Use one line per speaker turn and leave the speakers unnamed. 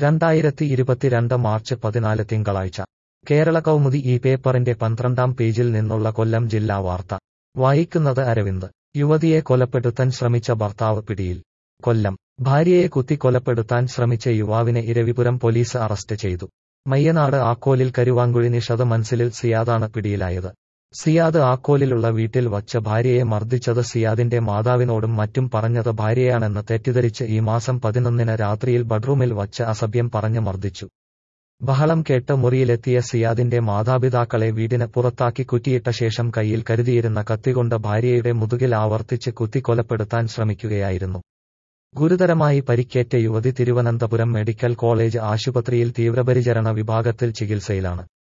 രണ്ടായിരത്തി ഇരുപത്തിരണ്ട് മാർച്ച് പതിനാല് തിങ്കളാഴ്ച കേരള കൗമുദി ഈ പേപ്പറിന്റെ പന്ത്രണ്ടാം പേജിൽ നിന്നുള്ള കൊല്ലം ജില്ലാ വാർത്ത വായിക്കുന്നത് അരവിന്ദ് യുവതിയെ കൊലപ്പെടുത്താൻ ശ്രമിച്ച ഭർത്താവ് പിടിയിൽ കൊല്ലം ഭാര്യയെ കുത്തിക്കൊലപ്പെടുത്താൻ ശ്രമിച്ച യുവാവിനെ ഇരവിപുരം പോലീസ് അറസ്റ്റ് ചെയ്തു മയ്യനാട് ആക്കോലിൽ കരുവാങ്കുഴി നിഷത് മൻസിലിൽ സിയാദാണ് പിടിയിലായത് സിയാദ് ആക്കോലിലുള്ള വീട്ടിൽ വച്ച് ഭാര്യയെ മർദ്ദിച്ചത് സിയാദിന്റെ മാതാവിനോടും മറ്റും പറഞ്ഞത് ഭാര്യയാണെന്ന് തെറ്റിദ്ധരിച്ച് ഈ മാസം പതിനൊന്നിന് രാത്രിയിൽ ബെഡ്റൂമിൽ വച്ച് അസഭ്യം പറഞ്ഞ് മർദ്ദിച്ചു ബഹളം കേട്ട് മുറിയിലെത്തിയ സിയാദിന്റെ മാതാപിതാക്കളെ വീടിന് പുറത്താക്കി കുറ്റിയിട്ട ശേഷം കയ്യിൽ കരുതിയിരുന്ന കത്തികൊണ്ട് ഭാര്യയുടെ മുതുകിൽ ആവർത്തിച്ച് കുത്തിക്കൊലപ്പെടുത്താൻ ശ്രമിക്കുകയായിരുന്നു ഗുരുതരമായി പരിക്കേറ്റ യുവതി തിരുവനന്തപുരം മെഡിക്കൽ കോളേജ് ആശുപത്രിയിൽ തീവ്രപരിചരണ വിഭാഗത്തിൽ ചികിത്സയിലാണ്